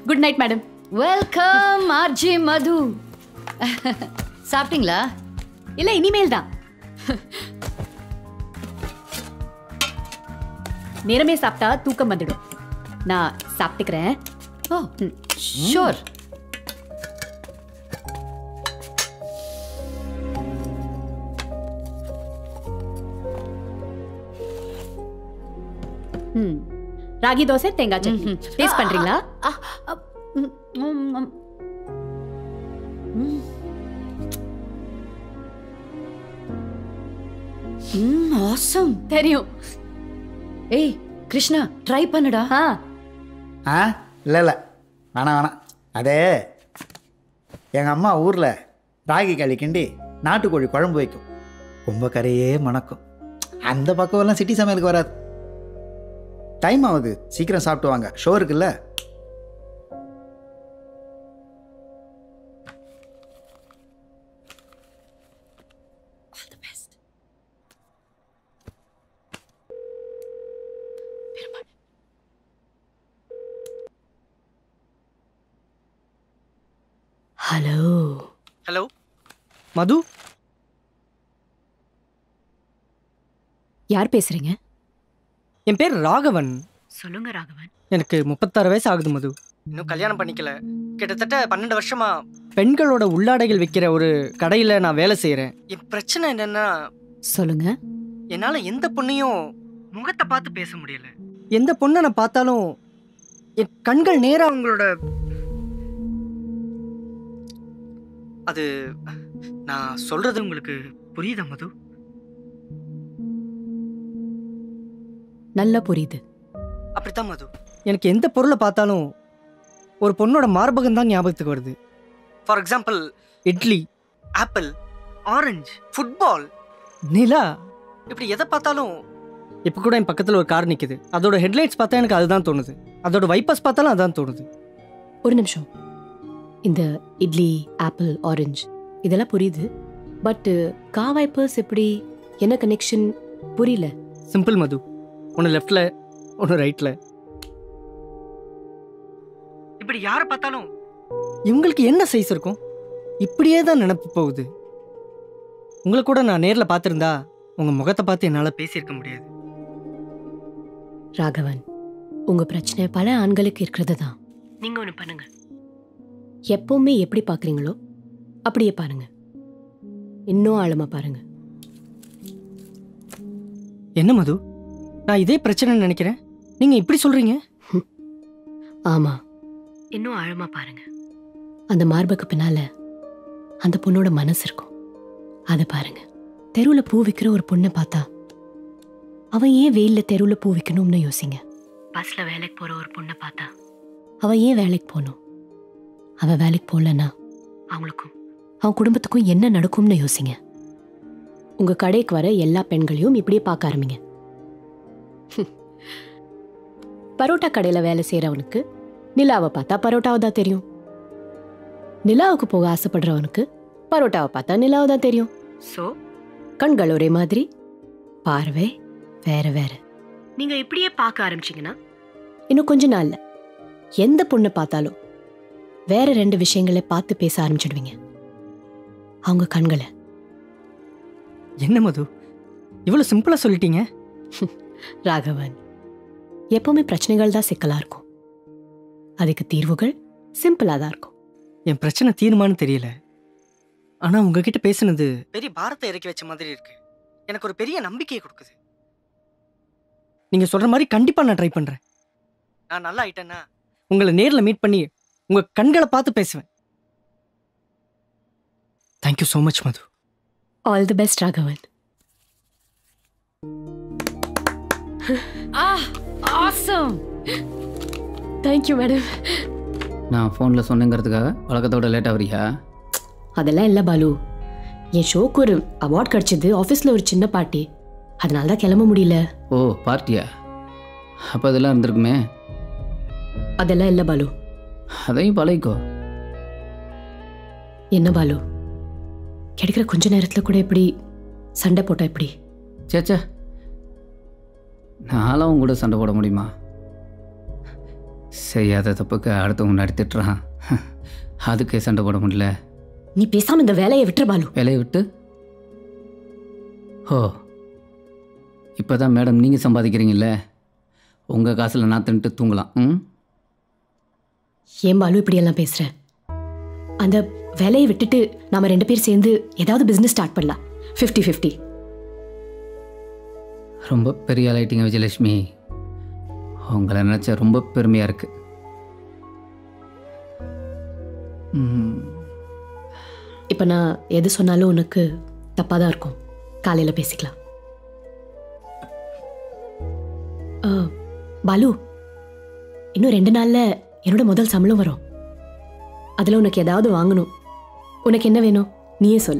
Good night madam welcome RJ Madhu சாப்பிட்டீங்களா இல்ல இனிமேல் தான் நேரமே சாப்பிட்டா தூக்கம் வந்துடும் நான் சாப்பிட்டுக்கிறேன் ஓ ஷூர் ம் ராகி தோசை தேங்காய் சட்னி டேஸ்ட் பண்றீங்களா ம் ஆசம் தெரியும் ஏய் கிருஷ்ணா ட்ரை பண்ணுடா ஆ ஆ இல்லை இல்லை வேணாம் வேணாம் அதே எங்கள் அம்மா ஊரில் ராகி களி கிண்டி நாட்டுக்கோழி குழம்பு வைக்கும் கும்பக்கரையே மணக்கும் அந்த பக்கமெல்லாம் சிட்டி சமையலுக்கு வராது டைம் ஆகுது சீக்கிரம் சாப்பிட்டு வாங்க ஷோ இருக்குல்ல ஹலோ ஹலோ மது யார் பேசுறீங்க என் பேர் ராகவன் சொல்லுங்க ராகவன் எனக்கு முப்பத்தாறு வயசு ஆகுது மது இன்னும் கல்யாணம் பண்ணிக்கல கிட்டத்தட்ட பன்னெண்டு வருஷமா பெண்களோட உள்ளாடைகள் விற்கிற ஒரு கடையில் நான் வேலை செய்கிறேன் என் பிரச்சனை என்னன்னா சொல்லுங்க என்னால் எந்த பொண்ணையும் முகத்தை பார்த்து பேச முடியல எந்த பொண்ணை நான் பார்த்தாலும் என் கண்கள் நேராக அவங்களோட அது நான் சொல்றது உங்களுக்கு புரியுதா மது நல்லா புரியுது அப்படித்தான் மது எனக்கு எந்த பொருளை பார்த்தாலும் ஒரு பொண்ணோட மார்பகம் தான் ஞாபகத்துக்கு வருது for example idli apple orange football நிலா இப்படி எதை பார்த்தாலும் இப்போ கூட என் பக்கத்தில் ஒரு கார் நிற்குது அதோட ஹெட்லைட்ஸ் பார்த்தா எனக்கு அதுதான் தோணுது அதோட வைப்பர்ஸ் பார்த்தாலும் அதான் தோணுது ஒரு நிமிஷம் இந்த இட்லி ஆப்பிள் ஆரஞ்சு இதெல்லாம் புரியுது பட் காவாய்ப்பர்ஸ் எப்படி என்ன கனெக்ஷன் புரியல சிம்பிள் மது ஒன்று லெஃப்டில் ஒன்று ரைட்டில் இப்படி யாரை பார்த்தாலும் இவங்களுக்கு என்ன சைஸ் இருக்கும் இப்படியே தான் நினப்பு போகுது உங்களை கூட நான் நேரில் பார்த்துருந்தா உங்கள் முகத்தை பார்த்து என்னால் பேசியிருக்க முடியாது ராகவன் உங்க பிரச்சனை பல ஆண்களுக்கு இருக்கிறது தான் நீங்க ஒண்ணு பண்ணுங்க எப்பவுமே எப்படி பாக்குறீங்களோ அப்படியே பாருங்க இன்னும் ஆழமா பாருங்க என்ன மது நான் இதே பிரச்சனைன்னு நினைக்கிறேன் நீங்கள் இப்படி சொல்கிறீங்க ஆமா இன்னும் ஆழமா பாருங்க அந்த மார்புக்கு பின்னால அந்த பொண்ணோட மனசு இருக்கும் அதை பாருங்க தெருவுல பூ விற்கிற ஒரு பொண்ணை பார்த்தா அவன் ஏன் வெயில்ல தெருவுல பூ விற்கணும்னு யோசிங்க பஸ்ல வேலைக்கு போற ஒரு பொண்ணை பார்த்தா அவ ஏன் வேலைக்கு போகணும் அவ வேலைக்கு போகலன்னா அவங்களுக்கும் அவன் குடும்பத்துக்கும் என்ன நடக்கும்னு யோசிங்க உங்க கடைக்கு வர எல்லா பெண்களையும் இப்படியே பார்க்க ஆரம்பிங்க பரோட்டா கடையில வேலை செய்யறவனுக்கு நிலாவை பார்த்தா பரோட்டாவை தான் தெரியும் நிலாவுக்கு போக ஆசைப்படுறவனுக்கு பரோட்டாவை பார்த்தா நிலாவை தான் தெரியும் ஸோ கண்கள் ஒரே மாதிரி பார்வை வேற வேற நீங்க இப்படியே பார்க்க ஆரம்பிச்சீங்கன்னா இன்னும் கொஞ்ச நாள்ல எந்த பொண்ணை பார்த்தாலும் வேற ரெண்டு விஷயங்களை பார்த்து பேச ஆரம்பிச்சிடுவீங்க அவங்க கண்களை என்ன மது இவ்வளோ சிம்பிளாக சொல்லிட்டீங்க ராகவன் எப்பவுமே பிரச்சனைகள் தான் சிக்கலா இருக்கும் அதுக்கு தீர்வுகள் சிம்பிளா தான் இருக்கும் என் பிரச்சனை தீர்மானம் தெரியல ஆனால் உங்ககிட்ட பேசுனது பெரிய பாரத்தை இறக்கி வச்ச மாதிரி இருக்கு எனக்கு ஒரு பெரிய நம்பிக்கையை கொடுக்குது நீங்கள் சொல்கிற மாதிரி கண்டிப்பாக நான் ட்ரை பண்ணுறேன் நான் நல்லா ஆயிட்டேன்னா உங்களை நேரில் மீட் பண்ணி உங்கள் கண்களை பார்த்து பேசுவேன் thank you so much Madhu all the best Raghavan ah awesome thank you madam நான் ஃபோனில் சொன்னேங்கிறதுக்காக வழக்கத்தோட லேட்டாக வரியா அதெல்லாம் இல்லை பாலு என் ஷோக்கு ஒரு அவார்ட் கிடைச்சது ஆஃபீஸில் ஒரு சின்ன பார்ட்டி அதனால தான் கிளம்ப முடியல ஓ பார்ட்டியா அப்போ இதெல்லாம் இருந்திருக்குமே அதெல்லாம் இல்லை பாலு அதையும் பழகிக்கோ என்ன பாலு கிடைக்கிற கொஞ்ச நேரத்தில் கூட இப்படி சண்டை போட்டா இப்படி சேச்சே நானும் உங்க கூட சண்டை போட முடியுமா செய்யாத தப்புக்கு அடுத்தவங்க முன்னாடி திட்டுறான் அதுக்கே சண்டை போட முடியல நீ பேசாம இந்த வேலையை விட்டுரு பாலு வேலையை விட்டு ஓ இப்போ தான் மேடம் நீங்கள் சம்பாதிக்கிறீங்கல்ல உங்கள் காசில் நான் தின்ட்டு தூங்கலாம் ம் ஏன் பாலு இப்படி எல்லாம் பேசுற அந்த வேலையை விட்டுட்டு நாம ரெண்டு பேர் சேர்ந்து ஏதாவது பிசினஸ் ஸ்டார்ட் பண்ணலாம் 50 50 ரொம்ப பெரிய ஆளாயிட்டீங்க விஜயலட்சுமி உங்களை நினச்சா ரொம்ப பெருமையாக இருக்கு ம், இப்போ நான் எது சொன்னாலும் உனக்கு தப்பாக தான் இருக்கும் காலையில பேசிக்கலாம் ஆ, பாலு இன்னும் ரெண்டு நாள்ல என்னோட முதல் சம்பளம் வரும் அதுல உனக்கு ஏதாவது வாங்கணும் உனக்கு என்ன வேணும் நீயே சொல்லு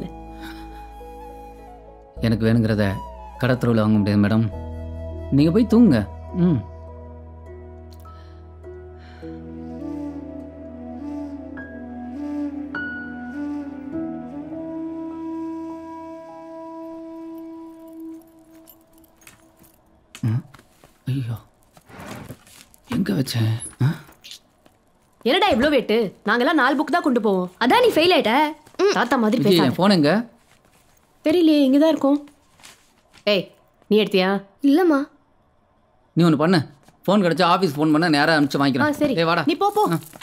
எனக்கு வேணுங்கிறத கடத்தருவில் வாங்க முடியாது மேடம் நீங்கள் போய் தூங்குங்க ம் ம், ஐயோ எங்கே வச்சேன் ஆ என்னடா இவ்வளோ வெயிட்டு நாங்கெல்லாம் நாலு புக் தான் கொண்டு போவோம் அதான் நீ ஃபெயில் ஆயிட்ட தாத்தா மாதிரி விஜய் பேசாத என் ஃபோன் எங்க தெரியலையே இங்கே தான் இருக்கும் ஏய் நீ எடுத்தியா இல்லம்மா நீ ஒன்று பண்ணு ஃபோன் கிடச்சா ஆஃபீஸ் ஃபோன் பண்ண நேராக அனுப்பிச்சு ஆ வாங்கிக்கிறேன் சரி ஏய் வாடா நீ போ போ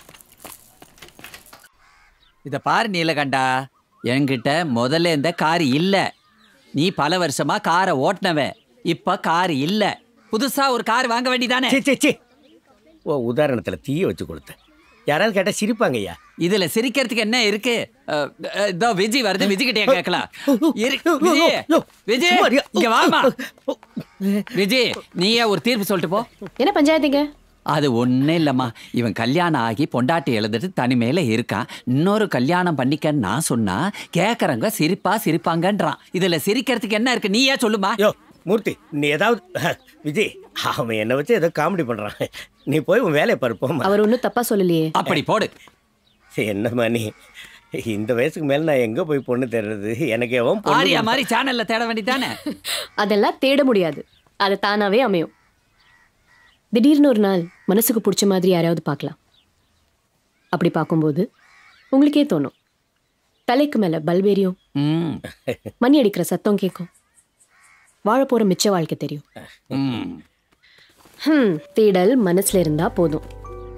இத பாரு நீலகண்டா என்கிட்ட முதல்ல இந்த கார் இல்ல நீ பல வருஷமா காரை ஓட்டினவன் இப்ப கார் இல்ல புதுசா ஒரு கார் வாங்க வேண்டியதானே சே சே சே ஓ உதாரணத்தில் தீய வச்சு கொடுத்தேன் யாராவது கேட்டால் சிரிப்பாங்க ஐயா இதுல சிரிக்கிறதுக்கு என்ன இருக்கு அஹ், அஹ், இதோ விஜய் வருது விஜய் கிட்டே கேட்கலாம் இரு- விஜய் விஜய் சும்மா இருயா. இங்க வாமா விஜய் நீயே ஒரு தீர்ப்பு சொல்லிட்டு போ என்ன பஞ்சாயத்துங்க அது ஒன்றும் இல்லைம்மா இவன் கல்யாணம் ஆகி பொண்டாட்டி எழுதுட்டு தனிமையில இருக்கான் இன்னொரு கல்யாணம் பண்ணிக்கன்னு நான் சொன்னா கேட்குறவங்க சிரிப்பா சிரிப்பாங்கன்றான் இதுல சிரிக்கிறதுக்கு என்ன இருக்கு நீயே சொல்லுமா யோ மூர்த்தி நீ ஏதாவது விஜய் அவன் என்னை வச்சு ஏதோ காமெடி பண்ணுறான் நீ போய் உன் வேலையை பருப்போம்மா அவர் ஒன்றும் தப்பா சொல்லலையே அப்படி போடு என்னம்மா நீ இந்த வயசுக்கு மேலே நான் எங்கே போய் பொண்ணு தேடுறது எனக்கு எவன் பொண்ணு ஆரியா மாதிரி சேனல்ல தேட வேண்டியதானே அதெல்லாம் தேட முடியாது அது தானாவே அமையும் திடீர்னு ஒரு நாள் மனசுக்கு பிடிச்ச மாதிரி யாராவது பார்க்கலாம் அப்படி பார்க்கும்போது உங்களுக்கே தோணும் தலைக்கு மேல பல்பேரியும் ம் மணி அடிக்கிற சத்தம் கேட்கும் வாழ போற மிச்ச வாழ்க்கை தெரியும் ம் ஹம், தேடல் மனசுல இருந்தா போதும்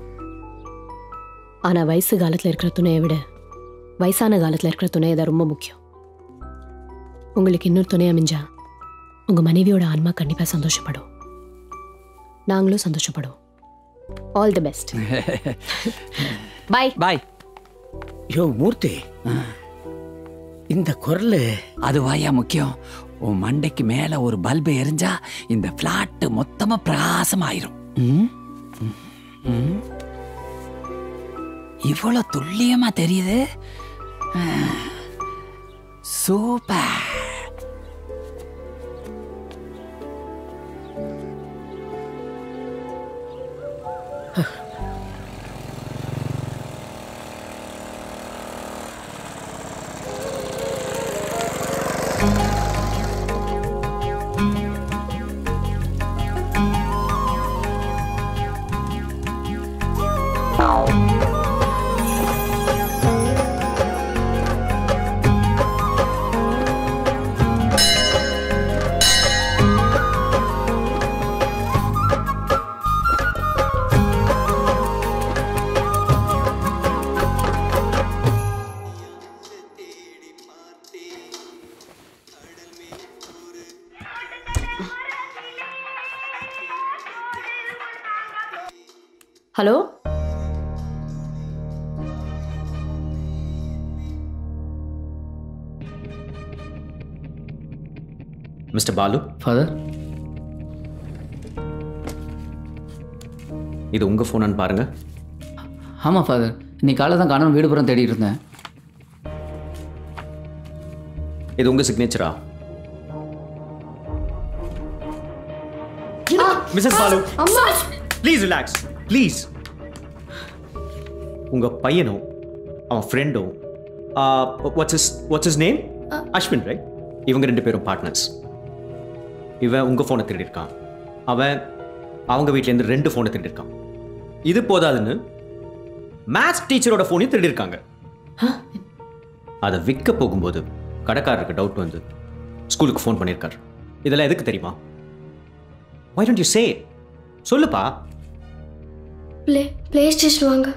ஆனா வயசு காலத்துல இருக்கிற துணையை விட வயசான காலத்துல இருக்கிற துணை தான் ரொம்ப முக்கியம் உங்களுக்கு இன்னொரு துணை அமைஞ்சா உங்க மனைவியோட ஆன்மா கண்டிப்பா சந்தோஷப்படும் நாங்களும் சந்தோஷப்படுவோம் ஆல் தி பெஸ்ட் பாய் பாய் யோ மூர்த்தி இந்த குரல் அதுவாயா முக்கியம் உன் மண்டைக்கு மேல ஒரு பல்பு எரிஞ்சா இந்த பிளாட் மொத்தமா பிரகாசமாயிரும் ம்? ம். ம். இவ்வளவு துல்லியமா தெரியுது ஆ. Super hello mister Balu father இது உங்கள் ஃபோனான்னு பாருங்க ஆமாம் ஃபாதர் இன்னைக்கு காலை தான் காணும் வீடு புறம் தேடிட்டு இருந்தேன் இது உங்கள் சிக்னேச்சரா Mrs Balu please relax please உங்கள் பையனும் அவன் ஃப்ரெண்டும் what's his what's his name Ashwin right இவங்க ரெண்டு பேரும் பார்ட்னர்ஸ் இவன் உங்கள் ஃபோனை திருடியிருக்கான் அவன் அவங்க வீட்டிலேருந்து ரெண்டு ஃபோனை திருடியிருக்கான் இது போதாதுன்னு மேத்ஸ் டீச்சரோட ஃபோனையும் திருடிருக்காங்க அதை விற்க போகும்போது கடைக்காரருக்கு டவுட் வந்து ஸ்கூலுக்கு ஃபோன் பண்ணியிருக்காரு இதெல்லாம் எதுக்கு தெரியுமா வை டோன்ட் யூ சே சொல்லுப்பா ப்ளே ப்ளே ஸ்டேஷன் வாங்க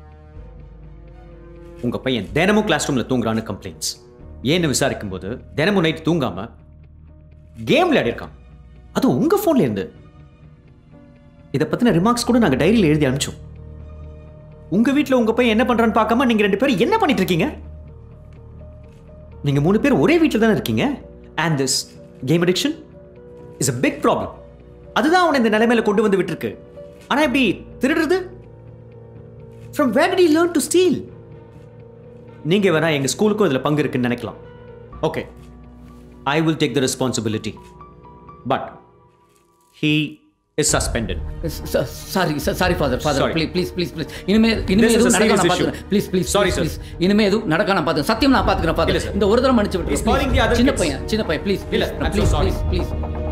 உங்க பையன் தினமும் கிளாஸ் ரூம்ல தூங்குறான்னு கம்ப்ளைண்ட்ஸ் ஏன்னு விசாரிக்கும் போது தினமும் நைட் தூங்காம கேம் விளையாடிருக்கான் அதுவும் உங்க போன்ல இருந்து இதை பத்தின ரிமார்க்ஸ் கூட நாங்க டைரியில எழுதி அனுப்பிச்சோம் உங்க வீட்ல உங்க பையன் என்ன பண்றான்னு பார்க்காம நீங்க ரெண்டு பேரும் என்ன பண்ணிட்டு இருக்கீங்க நீங்க மூணு பேர் ஒரே வீட்டில் தானே இருக்கீங்க and this game addiction is a big problem அதுதான் அவனை இந்த நிலைமையில கொண்டு வந்து விட்டுருக்கு ஆனா எப்படி திருடுறது from where did he learn to steal நீங்க வேணா எங்க ஸ்கூலுக்கும் இதுல பங்கு இருக்குன்னு நினைக்கலாம் okay I will take the responsibility but he is suspended sorry sorry father father Sorry. Please please please please இனிமே இனிமே This is a எதுவும் நடக்க serious நான் issue. பார்த்துக்கிறேன் please please Sorry, sir. Please இனிமே எதுவும் நடக்க நான் பார்த்துக்கிறேன் சத்தியம் நான் பார்த்துக்கிறேன் இல்ல, ஃபாதர் sir. இந்த ஒரு தடவை மன்னிச்சு He's விட்டு calling the other சின்ன kids. பையன் சின்ன பையன் ப்ளீஸ் இல்ல, please I'm so please sorry. Please please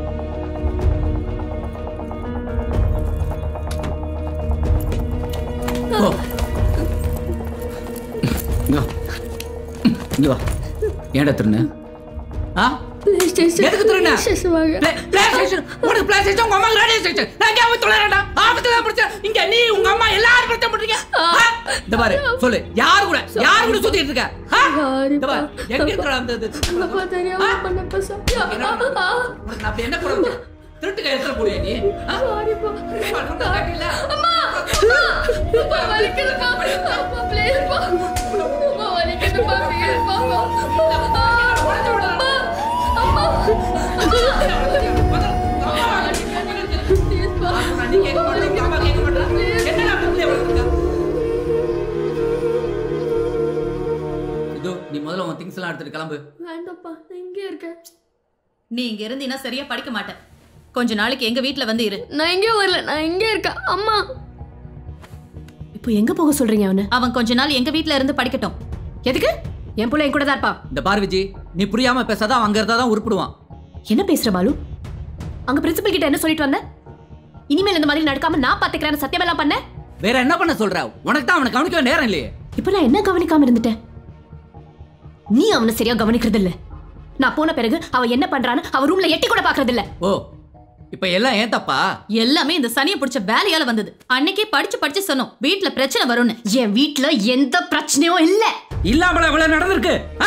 ஓ இங்க வா. இங்க வா ஏன்டா திருண்ணு ஆ ப்ளே ஸ்டேஷன் எதுக்கு திருண்ண ப்ளே ஸ்டேஷன் வாங்க பிளே ஸ்டேஷன் உனக்கு பிளே ஸ்டேஷன் உங்க அம்மா ரேடியோ ஸ்டேஷன் நான் எங்க போய் தொலைறேன்டா ஆபத்துல பிரச்சனை இங்க நீ உங்க அம்மா எல்லாரும் பிரச்சனை பண்றீங்க ஆ? இந்த பாரு சொல்லு யார் கூட யார் கூட சுத்திட்டு இருக்க ஆ? இந்த பாரு எங்க இருக்கற அந்த இது? அப்பா தெரியாம பண்ணப்பா உனக்கு நான் அப்படி என்ன கூட திருட்டுக்க எடுத்துற போறியா நீ ஆ? சாரிப்பா இப்ப சொன்னா கேட்டில? அம்மா அப்பா வலிக்குதுப்பா அப்பா ப்ளீஸ்ப்பா அப்பா வலிக்குதுப்பா ப்ளீஸ்ப்பா அம்மா அம்மா ப்ளீஸ்ப்பா நீ கேட்க மாட்டேங்க அம்மா கேட்க மாட்டேன் என்னடா பிள்ளை வளர்த்துக்க இதோ நீ முதல்ல உன் திங்ஸ் எல்லாம் எடுத்துட்டு கிளம்பு வேண்டாப்பா நான் இங்கே இருக்கேன் நீ இங்க இருந்தீனா சரியா படிக்க மாட்டேன் கொஞ்ச நாளைக்கு எங்க வீட்ல வந்து இரு நான் எங்கே வரல நான் இங்கே இருக்கேன் அம்மா இப்போ எங்க போக சொல்றீங்க அவனை அவன் கொஞ்ச நாள் எங்க வீட்ல இருந்து படிக்கட்டும் எதுக்கு என் புள்ள என் கூட தான் இருப்பான் இந்த பார் விஜி நீ புரியாம பேசாத அவன் அங்க இருந்தா தான் உருப்பிடுவான் என்ன பேசுற பாலு அங்க பிரின்சிபல் கிட்ட என்ன சொல்லிட்டு வந்த இனிமேல் இந்த மாதிரி நடக்காம நான் பாத்துக்கிறேன் சத்தியமெல்லாம் பண்ண வேற என்ன பண்ண சொல்ற உனக்கு தான் அவனை கவனிக்க நேரம் இல்லையே இப்ப நான் என்ன கவனிக்காம இருந்துட்டேன் நீ அவனை சரியா கவனிக்கிறது இல்ல நான் போன பிறகு அவ என்ன பண்றான்னு அவ ரூம்ல எட்டி கூட பாக்குறது இல்ல ஓ இப்ப எல்லாம் ஏன் தப்பா எல்லாமே இந்த சனியை பிடிச்ச வேலையால வந்தது அன்னைக்கே படிச்சு படிச்சு சொன்னோம் வீட்ல பிரச்சனை வரும்னு என் வீட்ல எந்த பிரச்சனையும் இல்ல இல்லாமல இவ்வளவு நடந்திருக்கு ஆ?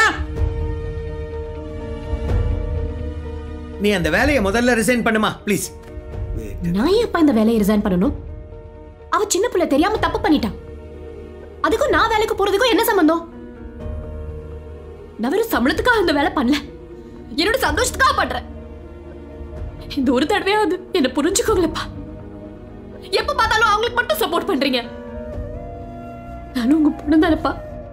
நீ அந்த வேலையை முதல்ல ரிசைன் பண்ணுமா ப்ளீஸ் நான் ஏன் அப்பா இந்த வேலையை ரிசைன் பண்ணணும் அவ சின்ன பிள்ளை தெரியாம தப்பு பண்ணிட்டான் அதுக்கும் நான் வேலைக்கு போறதுக்கும் என்ன சம்பந்தம் நான் வெறும் சம்பளத்துக்காக இந்த வேலை பண்ணல என்னோட சந்தோஷத்துக்காக பண்றேன் இந்த ஒரு தடவையாவது என்ன புரிஞ்சுக்கோங்களேப்பா எப்ப பார்த்தாலும் அவங்களுக்கு மட்டும் சப்போர்ட் பண்றீங்க நானும் உங்க பொண்ணு தானப்பா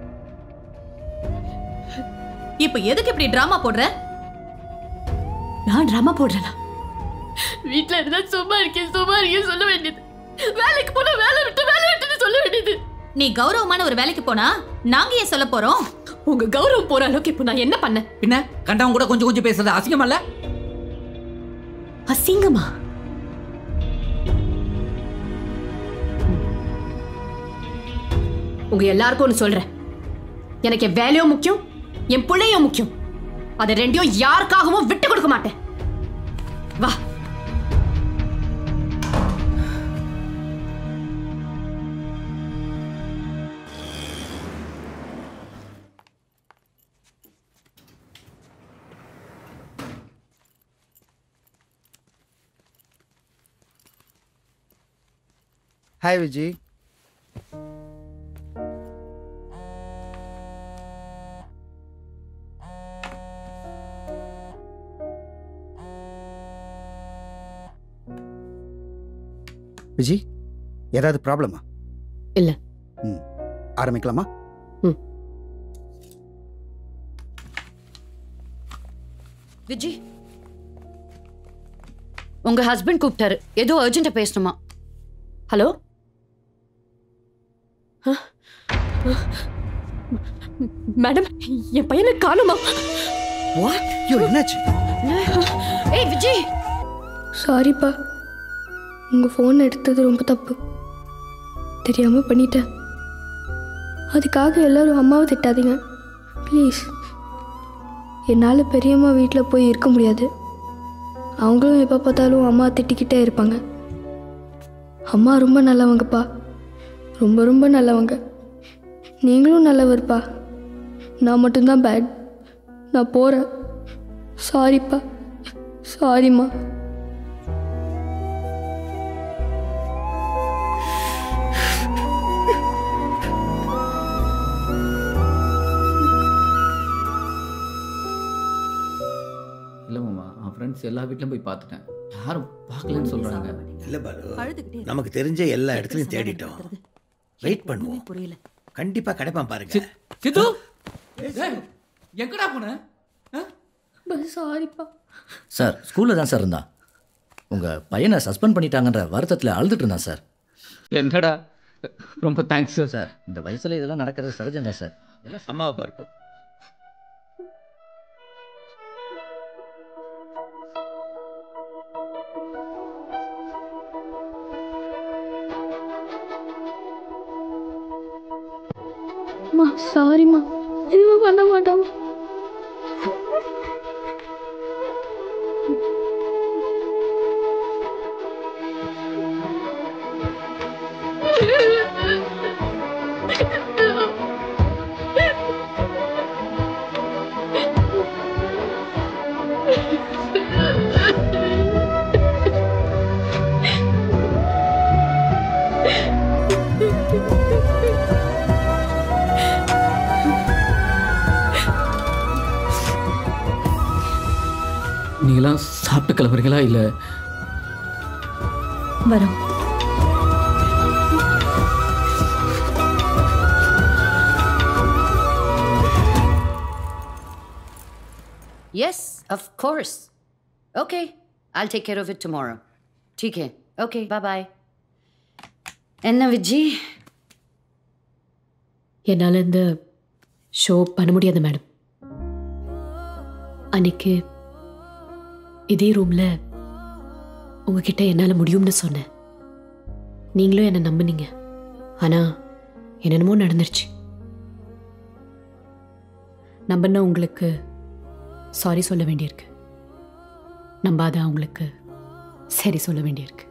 இப்ப எதுக்கு இப்படி டிராமா போடுற நான் ட்ராமா போடுறேனா வீட்ல இருந்தா சும்மா இருக்கேன் சும்மா இருக்கேன் சொல்ல வேண்டியது வேலைக்கு போனா வேலை விட்டு வேலை விட்டுன்னு சொல்ல வேண்டியது நீ கௌரவமான ஒரு வேலைக்கு போனா நாங்க ஏன் சொல்ல போறோம் உங்க கௌரவம் போற அளவுக்கு இப்போ நான் என்ன பண்ணேன் பின்ன கண்டவன் கூட கொஞ்சம் கொஞ்சம் பேசுறது அசிங்கமல்ல அசிங்கமா உங்க எல்லாருக்கும் ஒன்று சொல்றேன் எனக்கு என் வேலையும் முக்கியம் என் பிள்ளையும் முக்கியம் அது ரெண்டையும் யாருக்காகவும் விட்டு கொடுக்க மாட்டேன் வா ஹாய் விஜி விஜி ஏதாவது ப்ராப்ளமா இல்ல. ம் ஆரம்பிக்கலாமா விஜி உங்க ஹஸ்பண்ட் கூப்பிட்டாரு ஏதோ அர்ஜென்ட்டா பேசணுமா ஹலோ மேடம் என் பையனை காணுமா வாட் யோ என்னாச்சு ஏய் விஜய் சாரிப்பா உங்கள் ஃபோன் எடுத்தது ரொம்ப தப்பு தெரியாமல் பண்ணிட்டேன் அதுக்காக எல்லாரும் அம்மாவை திட்டாதீங்க ப்ளீஸ் என்னால் பெரியம்மா வீட்டில் போய் இருக்க முடியாது அவங்களும் எப்போ பார்த்தாலும் அம்மா திட்டிக்கிட்டே இருப்பாங்க அம்மா ரொம்ப நல்லவங்கப்பா ரொம்ப ரொம்ப நல்லவங்க நீங்களும் நல்லவர்ப்பா நான் மட்டும்தான் பேட் நான் போகிறேன் சாரிப்பா சாரிம்மா இல்லை மாமா அவன் ஃப்ரெண்ட்ஸ் எல்லா வீட்லையும் போய் பார்த்துட்டேன் யாரும் பார்க்கலன்னு சொல்கிறாங்க இல்லை பாரு நமக்கு தெரிஞ்ச எல்லா இடத்துலையும் தேடிட்டோம் வெயிட் பண்ணுவோம் புரியல கண்டிப்பா கிடைப்பான் பாருங்க சித்து ஏய், எங்கடா போன சாரிப்பா சார் ஸ்கூலில் தான் சார் இருந்தான் உங்கள் பையனை சஸ்பெண்ட் பண்ணிட்டாங்கன்ற வருத்தத்தில் அழுதுட்டு இருந்தான் சார் என்னடா ரொம்ப தேங்க்ஸ் சார் இந்த வயசில் இதெல்லாம் நடக்கிறது சகஜம் தான் சார் அம்மாவை பாரு அம்மா சாரிம்மா இனிமே பண்ண மாட்டோம் நீங்களாம் சாப்பிட்டு கிளம்புறீங்களா இல்லை வரோம் Yes, of course. Okay, I'll take care of it tomorrow. ठीक है ஓகே பாய் என்ன விஜி என்னால் இந்த ஷோ பண்ண முடியாது மேடம் அன்னைக்கு இதே ரூமில் உங்ககிட்ட என்னால் முடியும்னு சொன்னேன் நீங்களும் என்னை நம்புனீங்க ஆனால் என்னென்னமோ நடந்துருச்சு நம்பின உங்களுக்கு சாரி சொல்ல வேண்டியிருக்கு நம்பாத அவங்களுக்கு சரி சொல்ல வேண்டியிருக்கு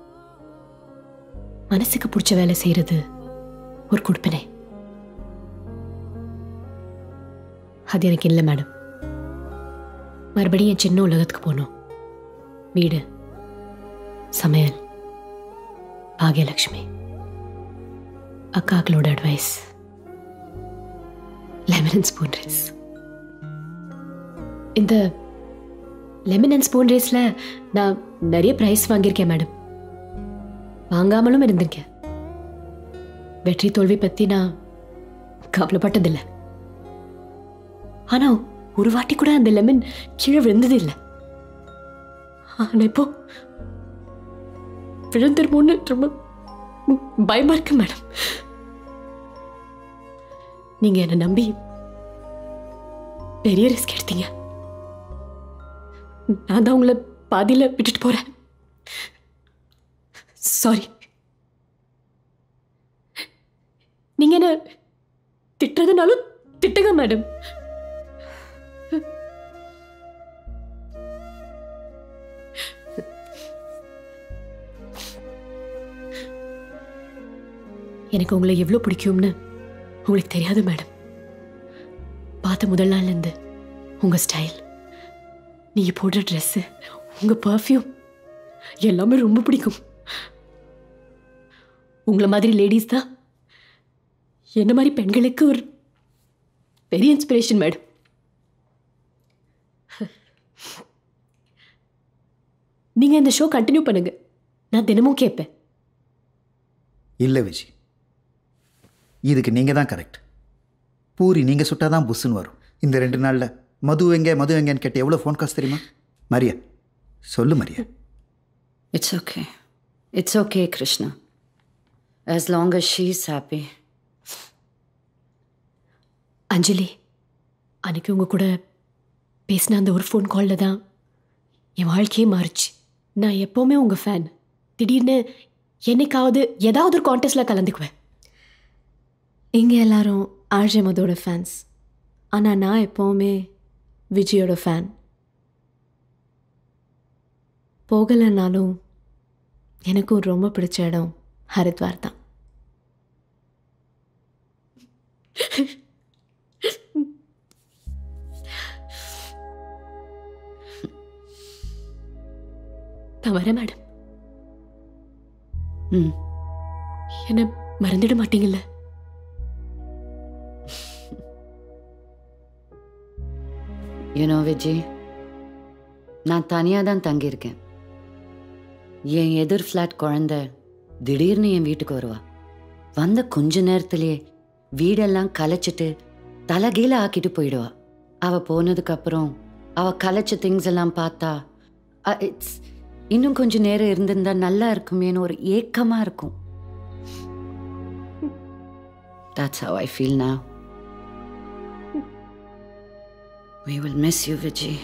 மனசுக்கு பிடிச்ச வேலை செய்யறது ஒரு கொடுப்பினை அது எனக்கு இல்லை மேடம் மறுபடியும் என் சின்ன உலகத்துக்கு போகணும் வீடு சமையல் பாகியலட்சுமி அக்காக்களோட advice lemon and spoon race இந்த லெமன் அண்ட் ஸ்பூன் ரேஸில் நான் நிறைய ப்ரைஸ் வாங்கியிருக்கேன் மேடம் வாங்காமலும் இருந்திருக்கேன் வெற்றி தோல்வி பற்றி நான் கவலைப்பட்டதில்லை ஆனா ஒரு வாட்டி கூட அந்த லெமன் கீழே விழுந்தது இல்லை ஆனா இப்போ விழுந்துருமோன்னு ரொம்ப பயமா இருக்கு மேடம் நீங்க என்னை நம்பி பெரிய ரிஸ்க் எடுத்தீங்க நான் தான் உங்களை பாதியில விட்டுட்டு போறேன் சாரி நீங்க என்ன திட்டுறதுனாலும் திட்டுங்க மேடம் எனக்கு உங்களை எவ்வளோ பிடிக்கும்னு உங்களுக்கு தெரியாது மேடம் பார்த்த முதல் நாள்லேருந்து உங்கள் ஸ்டைல் நீங்கள் போடுற ட்ரெஸ்ஸு உங்கள் பர்ஃப்யூம் எல்லாமே ரொம்ப பிடிக்கும் உங்களை மாதிரி லேடிஸ் தான் என்ன மாதிரி பெண்களுக்கு ஒரு பெரிய இன்ஸ்பிரேஷன் மேடம் நீங்கள் இந்த ஷோ கண்டினியூ பண்ணுங்க நான் தினமும் கேட்பேன் இல்லை விஜி இதுக்கு நீங்கள் தான் கரெக்ட் பூரி நீங்கள் சுட்டால் தான் புஸ்ஸுன்னு வரும் இந்த ரெண்டு நாளில் மது எங்கே மது எங்கேன்னு கேட்டு எவ்வளோ ஃபோன் காசு தெரியுமா மரியா சொல்லு Maria it's okay it's okay Krishna as long as she is happy Anjali அன்னைக்கு உங்க கூட பேசின அந்த ஒரு ஃபோன் காலில் தான் என் வாழ்க்கையே மாறுச்சு நான் எப்போவுமே உங்கள் ஃபேன் திடீர்னு என்னைக்காவது ஏதாவது ஒரு கான்டெஸ்ட்ல கலந்துக்குவேன் இங்கே எல்லாரும் ஆர்ஜே மதோட ஃபேன்ஸ் ஆனால் நான் எப்போவுமே விஜயோட ஃபேன் போகலைன்னாலும் எனக்கும் ரொம்ப பிடிச்ச இடம் ஹரித்வார் தான் நான் வரேன் மேடம் ம் என்ன மறந்துட மாட்டீங்கல்ல யூனோ விஜய் நான் தனியாக தான் தங்கியிருக்கேன் என் எதிர் ஃப்ளாட் குழந்தை திடீர்னு என் வீட்டுக்கு வருவா வந்த கொஞ்ச நேரத்திலேயே வீடெல்லாம் கலைச்சிட்டு தலைகீழ ஆக்கிட்டு போயிடுவா அவ போனதுக்கு அப்புறம் அவ கலைச்ச திங்ஸ் எல்லாம் பார்த்தா இட்ஸ் இன்னும் கொஞ்ச நேரம் இருந்திருந்தா நல்லா இருக்குமேன்னு ஒரு ஏக்கமா இருக்கும் That's how I feel now. We will miss you, Vijay.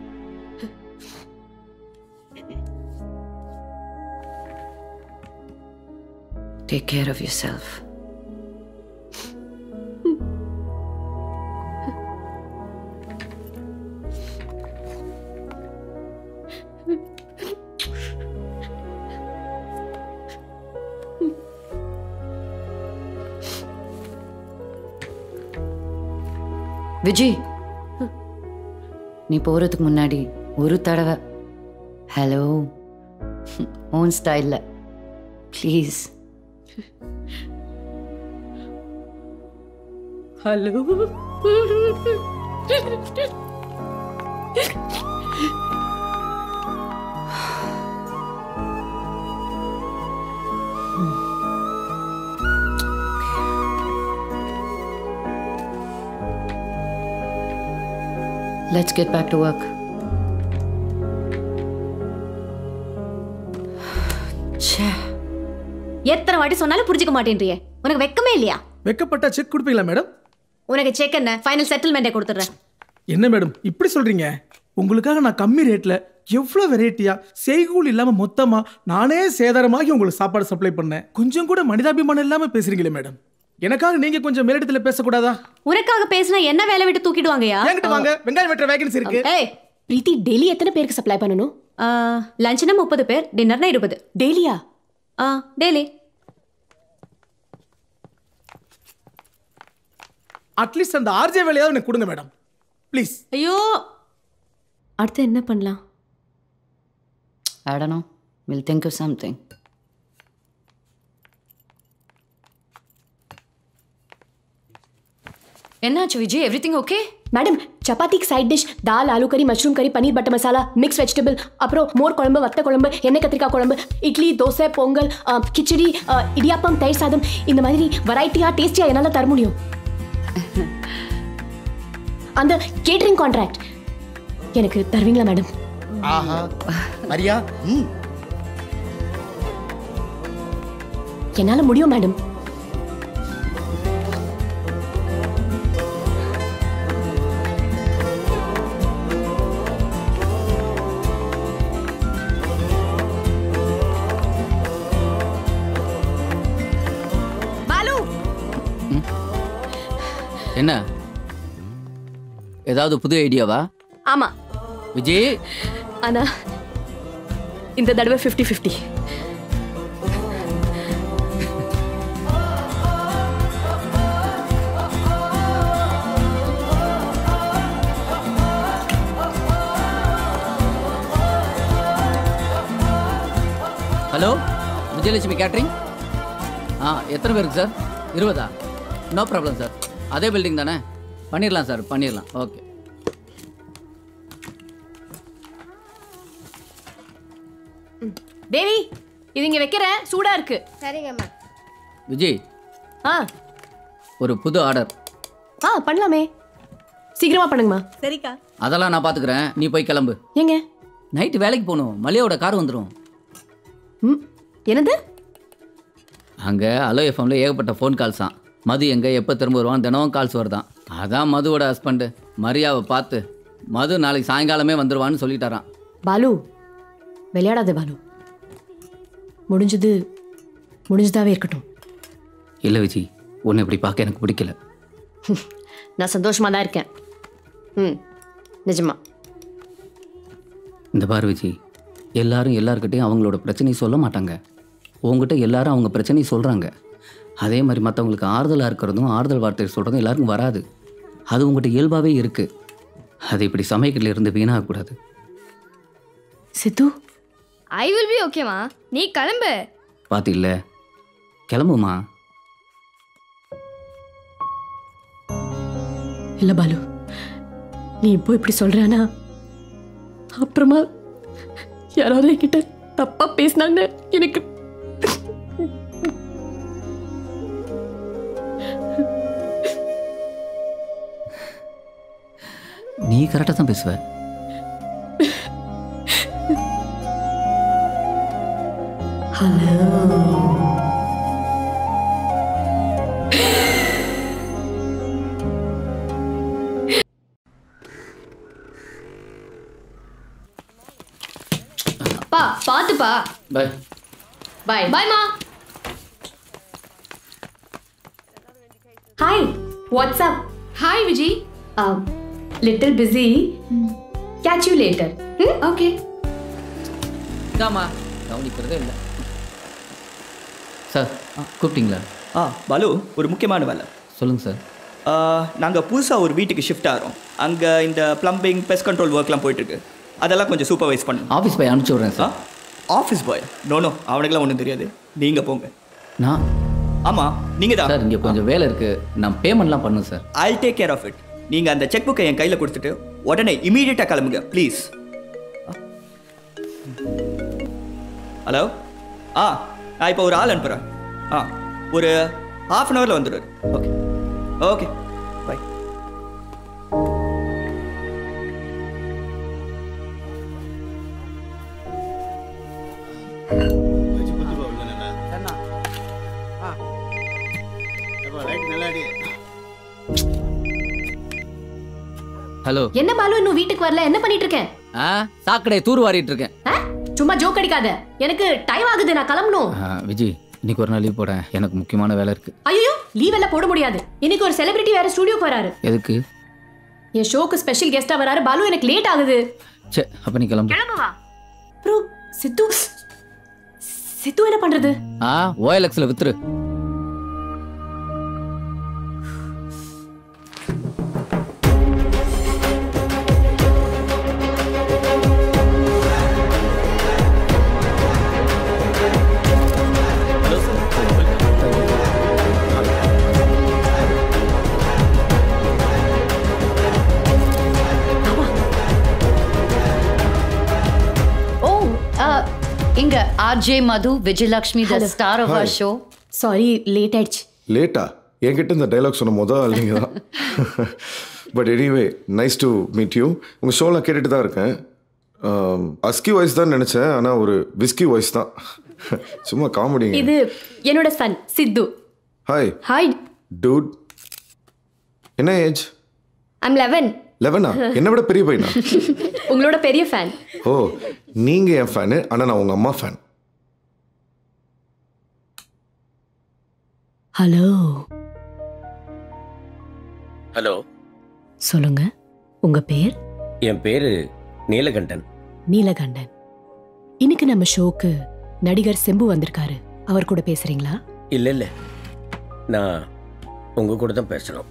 Take care of yourself. Vijay நீ போறதுக்கு முன்னாடி ஒரு தடவை ஹலோ ஓன் ஸ்டைல்ல please hello let's get back to work எத்தனை வாட்டி சொன்னாலும் புரிஞ்சுக்க மாட்டேன்றியே உனக்கு வெக்கமே இல்லையா வெக்கப்பட்டா செக் கொடுப்பீங்களா மேடம் உனக்கு செக் என்ன ஃபைனல் செட்டில்மெண்ட்டை கொடுத்துட்றேன் என்ன மேடம் இப்படி சொல்றீங்க உங்களுக்காக நான் கம்மி ரேட்ல எவ்வளோ வெரைட்டியா செய்கூல் இல்லாம மொத்தமா நானே சேதாரமாகி உங்களுக்கு சாப்பாடு சப்ளை பண்ணேன் கொஞ்சம் கூட மனிதாபிமானம் இல்லாம பேசுறீங்களே மேடம் எனக்காக நீங்க கொஞ்சம் மேலிடத்துல பேசக்கூடாதா உனக்காக பேசினா என்ன வேலை விட்டு தூக்கிடுவாங்கயா என்கிட்ட வாங்க வெங்காயம் வெட்டுற வேகன்சி இருக்கு ஏய் பிரீத்தி டெய்லி எத்தனை பேருக்கு சப்ளை பண்ணணும் லஞ்சுனா முப்பது பேர் டின்னர்னா இருபது டெய்லியா ஆ டெய்லி அட்லீஸ்ட் அந்த ஆர்ஜே வேலையாவது எனக்கு கொடுங்க மேடம் ப்ளீஸ் ஐயோ அடுத்து என்ன பண்ணலாம் I don't know. We'll think of something. என்னாச்சு Vijay everything okay madam சப்பாத்திக்கு side dish dal aloo curry mushroom curry paneer butter masala mix vegetable அப்புறம் மோர் குழம்பு வத்த குழம்பு எண்ணெய் கத்திரிக்காய் குழம்பு இட்லி தோசை பொங்கல் ஆ, கிச்சடி ஆ, இடியாப்பம் தயிர் சாதம் இந்த மாதிரி வெரைட்டியாக டேஸ்டியாக என்னால் தர முடியும் அந்த கேட்டரிங் கான்ட்ராக்ட் எனக்கு தருவீங்களா மேடம் ஆஹா மரியா ம் என்னால் முடியும் மேடம் பாலு என்ன ஏதாவது புது ஐடியாவா ஆமா விஜய் ஆனா இந்த தடவை fifty fifty hello Vijayalakshmi catering ஆ எத்தனை பேருக்கு சார் இருபதா நோ ப்ராப்ளம் சார் அதே பில்டிங் தானே பண்ணிடலாம் சார் பண்ணிடலாம் ஓகே தேவி இது இங்க வைக்கிறேன் சூடா இருக்கு சரிங்கம்மா விஜய் ஆ ஒரு புது ஆர்டர் ஆ பண்ணலாமே சீக்கிரமா பண்ணுங்கம்மா சரிக்கா அதெல்லாம் நான் பார்த்துக்கிறேன் நீ போய் கிளம்பு ஏங்க நைட்டு வேலைக்கு போகணும் மல்லியோட கார் வந்துடும் ம் என்னது அங்கே அலோ எஃப்எம்ல ஏகப்பட்ட ஃபோன் கால்ஸ் தான் மது எங்கே எப்போ திரும்ப வருவான் தினமும் கால்ஸ் வருதான் அதான் மதுவோட ஹஸ்பண்டு மரியாவை பார்த்து மது நாளைக்கு சாயங்காலமே வந்துடுவான்னு சொல்லிட்டாரான் பாலு விளையாடாத பாலு முடிஞ்சது முடிஞ்சதாவே இருக்கட்டும் இல்லை விஜி உன்னை இப்படி பார்க்க எனக்கு பிடிக்கல நான் சந்தோஷமா தான் இருக்கேன் ம் நிஜமா இந்த பாரு விஜி எல்லாரும் எல்லாருக்கிட்டையும் அவங்களோட பிரச்சனையை சொல்ல மாட்டாங்க உங்ககிட்ட எல்லாரும் அவங்க பிரச்சனையை சொல்கிறாங்க அதே மாதிரி மற்றவங்களுக்கு ஆறுதலாக இருக்கிறதும் ஆறுதல் வார்த்தை சொல்கிறதும் எல்லாருக்கும் வராது அது உங்கள்கிட்ட இயல்பாகவே இருக்குது அது இப்படி சமையலில் இருந்து வீணாகக்கூடாது சித்து ஐ வில் பி ஓகேமா நீ கிளம்பு பார்த்தில்ல கிளம்புமா இல்ல பாலு நீ இப்போ இப்படி சொல்றானா அப்புறமா யாராவது என்கிட்ட தப்பா பேசினாங்க எனக்கு நீ கரெக்டாக தான் பேசுவ பா பாத்துப்பா பை பாய் பாய்மா hi what's up hi Viji little busy catch you later okay இதாம்மா கவனிக்கிறதே இல்லை சார் கூப்பிட்டீங்களா ஆ பாலு ஒரு முக்கியமான வேலை சொல்லுங்கள் சார் நாங்கள் புதுசாக ஒரு வீட்டுக்கு ஷிஃப்ட் ஆகிறோம் அங்கே இந்த ப்ளம்பிங் பெஸ்ட் கண்ட்ரோல் ஒர்க்லாம் போயிட்டுருக்கு அதெல்லாம் கொஞ்சம் சூப்பர்வைஸ் பண்ணணும் ஆஃபீஸ் போய் அனுப்பிச்சி விட்றேன் sir office boy no no அவனுக்கெல்லாம் ஒன்றும் தெரியாது நீங்கள் போங்க நான் ஆமாம் நீங்கள் தான் சார் இங்கே கொஞ்சம் வேலை இருக்குது நான் பேமெண்ட்லாம் பண்ணும் sir I take care of it நீங்கள் அந்த செக் புக்கை என் கையில் கொடுத்துட்டு உடனே இமீடியட்டாக கிளம்புங்க ப்ளீஸ் ஹலோ ஆ நான் இப்போ ஒரு ஆள் அனுப்புகிறேன் ஆ ஒரு ஹாஃப் அன் ஹவரில் வந்துடுவார் ஓகே ஓகே பை ஹலோ என்ன பாலு இன்னும் வீட்டுக்கு வரல என்ன பண்ணிட்டு இருக்கேன் ஆ சாக்கடையை தூர் வாரிட்டு இருக்கேன் ஆ? சும்மா ஜோக் அடிக்காத எனக்கு டைம் ஆகுது நான் கிளம்பணும் ஆ, விஜய் இன்னைக்கு ஒரு நாள் லீவ் போடேன் எனக்கு முக்கியமான வேலை இருக்கு ஐயோ லீவ் எல்லாம் போட முடியாது இன்னைக்கு ஒரு செலிபிரிட்டி வேற ஸ்டுடியோக்கு வராரு எதுக்கு என் ஷோக்கு ஸ்பெஷல் கெஸ்டா வராரு பாலு எனக்கு லேட் ஆகுது சே அப்ப நீ கிளம்பு கிளம்புவா ப்ரோ சித்து சித்து என்ன பண்றது ஆ ஓஎல்எக்ஸ்ல வித்துரு ஓ இங்க RJ Madhu Vijayalakshmi the star of our Hi. Show sorry late ஆயிடுச்சு லேட்டா என்கிட்ட இந்த டைலாக் சொன்ன முதல் ஆள் நீங்கள் தான் but anyway nice to meet you உங்கள் ஷோலாம் கேட்டுட்டு தான் இருக்கேன் அஸ்கி வாய்ஸ் தான் நினச்சேன் ஆனால் ஒரு விஸ்கி வாய்ஸ் தான் சும்மா காமெடிங்க இது என்னோட son Sidhu hi hi dude என்ன ஏஜ் ஐம் லெவன் லெவனா என்னை விட பெரிய பையனா உங்களோட பெரிய ஃபேன் ஓ நீங்கள் என் ஃபேனு ஆனால் நான் உங்கள் அம்மா ஃபேன் ஹலோ ஹலோ சொல்லுங்க உங்க பேர் என் பேரு நீலகண்டன் நீலகண்டன் இன்னைக்கு நம்ம ஷோக்கு நடிகர் செம்பு வந்திருக்காரு அவர் கூட பேசுறீங்களா இல்ல இல்ல நான் உங்க கூட தான் பேசணும்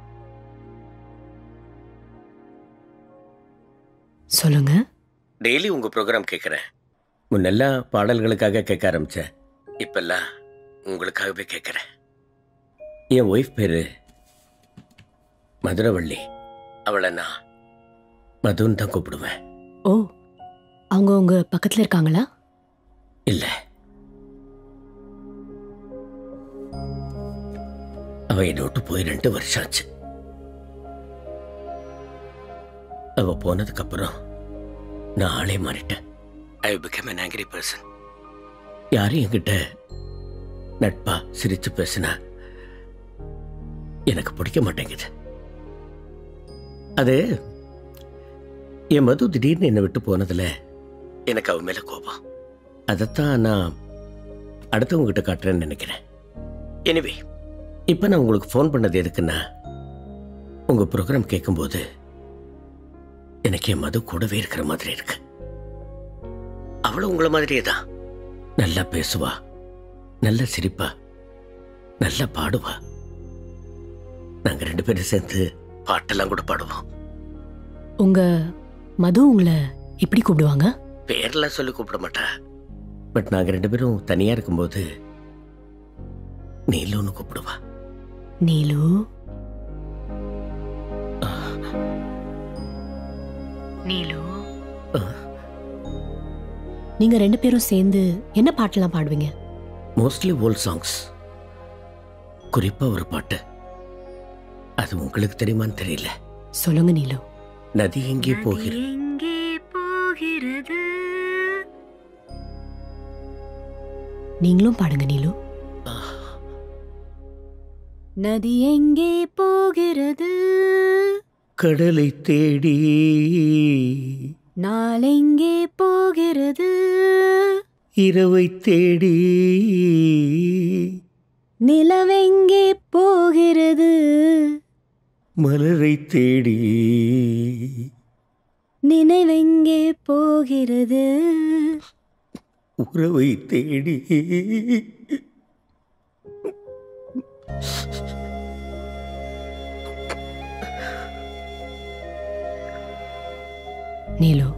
சொல்லுங்க டெய்லி உங்க ப்ரோக்ராம் கேட்குறேன் முன்னெல்லாம் பாடல்களுக்காக கேட்க ஆரம்பிச்சேன் இப்பெல்லாம் உங்களுக்காகவே கேட்குறேன் என் ஒய்ஃப் பேரு மதுரவள்ளி அவளை நான் மதுன்னு தான் கூப்பிடுவேன் ஓ அவங்க உங்க பக்கத்துல இருக்காங்களா இல்ல அவ என்னை விட்டு போய் ரெண்டு வருஷம் ஆச்சு அவ போனதுக்கு அப்புறம் நான் ஆளே மாறிட்டேன் I become an angry person யாரும் என்கிட்ட நட்பா சிரிச்சு பேசினா எனக்கு பிடிக்க மாட்டேங்குது அது என் மது திடீர்னு என்னை விட்டு போனதுல எனக்கு அவ மேல கோபம் அதைத்தான் நான் அடுத்தவங்க கிட்ட காட்டுறேன்னு நினைக்கிறேன் எனிவே இப்போ நான் உங்களுக்கு ஃபோன் பண்ணது எதுக்குன்னா உங்கள் ப்ரோக்ராம் கேட்கும்போது எனக்கு என் மது கூடவே இருக்கிற மாதிரி இருக்கு அவளும் உங்களை மாதிரியே தான் நல்லா பேசுவா நல்லா சிரிப்பா நல்லா பாடுவா நாங்க ரெண்டு பேரும் சேர்ந்து பாட்டெல்லாம் கூட பாடுவோம் உங்க மது உங்களை எப்படி கூப்பிடுவாங்க பேர்லாம் சொல்லி கூப்பிட மாட்டா பட் நாங்க ரெண்டு பேரும் தனியா இருக்கும்போது நீலுன்னு கூப்பிடுவா நீலு நீலு நீங்க ரெண்டு பேரும் சேர்ந்து என்ன பாட்டெல்லாம் பாடுவீங்க மோஸ்ட்லி ஓல்ட் சாங்ஸ் குறிப்பா ஒரு பாட்டு அது உங்களுக்கு தெரியுமான்னு தெரியல சொல்லுங்க நீலு நதி எங்கே போகிறது போகிறது நீங்களும் பாடுங்க நீலு நதி எங்கே போகிறது கடலை தேடி நாளெங்கே போகிறது இரவை தேடி நிலவெங்கே போகிறது மலரை தேடி நினைவெங்கே போகிறது உறவை தேடி நீலு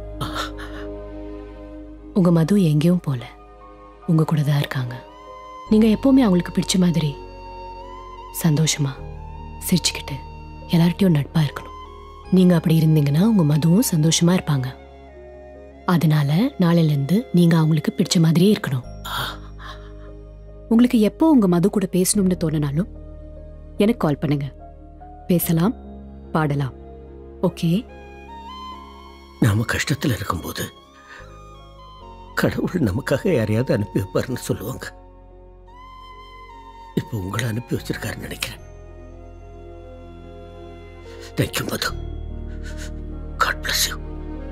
உங்க மது எங்கேயும் போல உங்க கூட தான் இருக்காங்க நீங்க எப்பவுமே அவங்களுக்கு பிடிச்ச மாதிரி சந்தோஷமா சிரிச்சுக்கிட்டு எல்லார்ட்டையும் நட்பா இருக்கணும் நீங்க அப்படி இருந்தீங்கன்னா உங்க மதுவும் சந்தோஷமா இருப்பாங்க அதனால நாளையில இருந்து நீங்க அவங்களுக்கு பிடிச்ச மாதிரியே இருக்கணும் உங்களுக்கு எப்போ உங்க மது கூட பேசணும்னு தோணினாலும் எனக்கு கால் பண்ணுங்க பேசலாம் பாடலாம் ஓகே நாம கஷ்டத்துல இருக்கும்போது கடவுள் நமக்காக யாரையாவது அனுப்பி வைப்பாருன்னு சொல்லுவாங்க இப்போ உங்களை அனுப்பி வச்சிருக்காருன்னு நினைக்கிறேன் thank you Madhu God bless you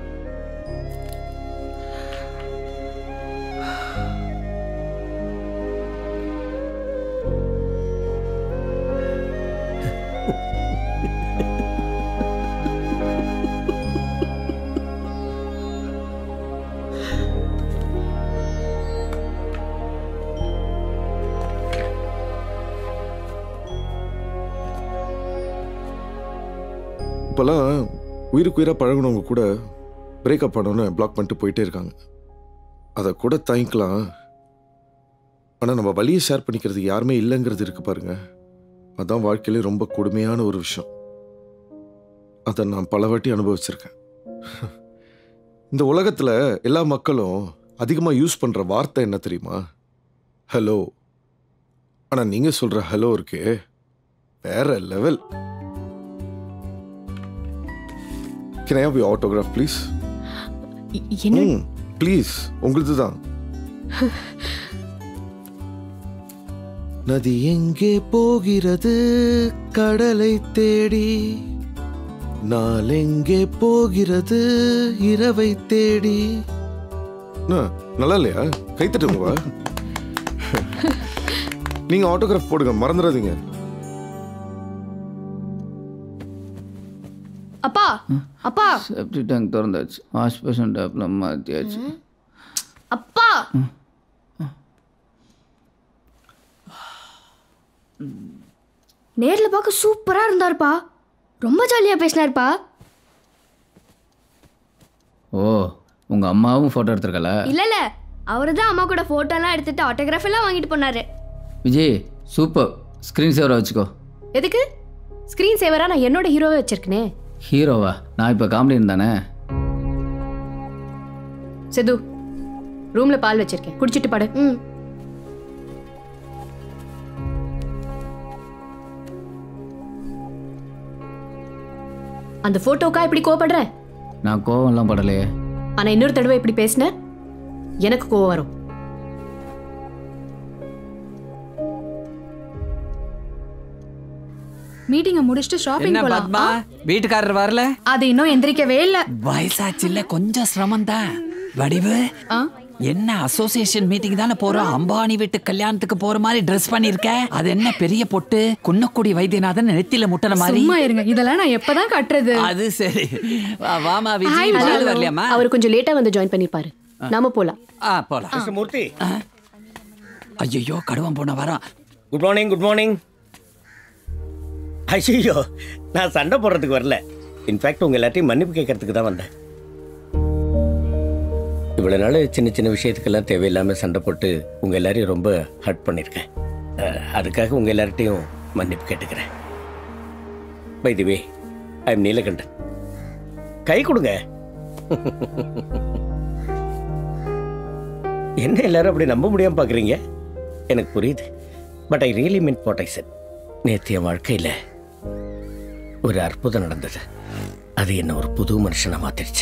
இப்போல்லாம் உயிருக்கு உயிராக பழகுனவங்க கூட பிரேக்கப் பண்ணோன்னு பிளாக் பண்ணிட்டு போயிட்டே இருக்காங்க அதை கூட தாங்கிக்கலாம் ஆனால் நம்ம வழியை ஷேர் பண்ணிக்கிறது யாருமே இல்லைங்கிறது இருக்கு பாருங்க அதான் வாழ்க்கையிலே ரொம்ப கொடுமையான ஒரு விஷயம் அதை நான் பல வாட்டி அனுபவிச்சிருக்கேன் இந்த உலகத்தில் எல்லா மக்களும் அதிகமாக யூஸ் பண்ணுற வார்த்தை என்ன தெரியுமா ஹலோ ஆனால் நீங்கள் சொல்கிற ஹலோ இருக்கே வேற level can I have you autograph please என்ன ம் ப்ளீஸ் உங்களுது தான் நதி எங்கே போகிறது கடலை தேடி நாள் எங்கே போகிறது இரவை தேடி என்ன, நல்லா இல்லையா கைத்தட்டுங்களா நீங்க ஆட்டோகிராஃப் போடுங்க மறந்துடாதீங்க அப்பா அப்பா செப்டி டேங்க் திறந்தாச்சு வாஷ் பேஷன் டேப்பில் மாற்றியாச்சு அப்பா நேர்ல பார்க்க சூப்பரா இருந்தாருப்பா ரொம்ப ஜாலியா பேசினாருப்பா ஓ உங்கள் அம்மாவும் ஃபோட்டோ எடுத்திருக்கல இல்ல இல்ல அவரு தான் அம்மா கூட போட்டோ எல்லாம் எடுத்துட்டு ஆட்டோகிராஃப் எல்லாம் வாங்கிட்டு போனாரு விஜய் சூப்பர் ஸ்க்ரீன் சேவரை வச்சுக்கோ எதுக்கு ஸ்க்ரீன் சேவரா நான் என்னோட ஹீரோவே வச்சிருக்கனே ஹீரோவா நான் இப்போ காமெடி இருந்தானே சிது ரூம்ல பால் வச்சிருக்கேன் குடிச்சிட்டு பாடு ம் அந்த போட்டோக்கா இப்படி கோவப்படுற நான் கோவம்லாம் படலையே ஆனா இன்னொரு தடவை இப்படி பேசின எனக்கு கோவம் வரும் மீட்டிங்கை முடிச்சுட்டு ஷாப்பிங் என்ன போலாம் பத்மா வீட்டுக்காரர் வரல அது இன்னும் எந்திரிக்கவே இல்ல வயசாச்சு இல்ல கொஞ்சம் சிரமம் தான் வடிவு என்ன அசோசியேஷன் மீட்டிங் தானே போறோம் அம்பானி வீட்டு கல்யாணத்துக்கு போற மாதிரி ட்ரெஸ் பண்ணிருக்க அது என்ன பெரிய பொட்டு குன்னக்குடி வைத்தியநாதன் நெத்தியில முட்டன மாதிரி சும்மா இருங்க இதெல்லாம் நான் எப்பதான் கட்டுறது அது சரி வா- வாமா Hi, விஜய் hello. பாலு வரலையாமா அவர் கொஞ்சம் லேட்டா வந்து ஜாயின் பண்ணிப்பாரு நாம போலாம் ஆ போலாம் மூர்த்தி ஐயோ கடுவம் போன வரான் குட் மார்னிங் குட் மார்னிங் ஐயோ நான் சண்டை போடுறதுக்கு வரல இன்ஃபேக்ட் உங்கள் எல்லாத்தையும் மன்னிப்பு கேட்கறதுக்கு தான் வந்தேன் இவ்வளோ நாள் சின்ன சின்ன விஷயத்துக்கெல்லாம் தேவையில்லாமல் சண்டை போட்டு உங்கள் எல்லாரையும் ரொம்ப ஹர்ட் பண்ணியிருக்கேன் அஹ், அதுக்காக உங்கள் எல்லார்ட்டையும் மன்னிப்பு கேட்டுக்கிறேன் by the way I am Neelakandan கை கொடுங்க என்ன எல்லாரும் அப்படி நம்ப முடியாமல் பார்க்குறீங்க எனக்கு புரியுது but I really mean what I said நேற்று என் வாழ்க்கையில் ஒரு அற்புதம் நடந்தது அது என்ன ஒரு புது மனுஷனை மாத்திருச்சு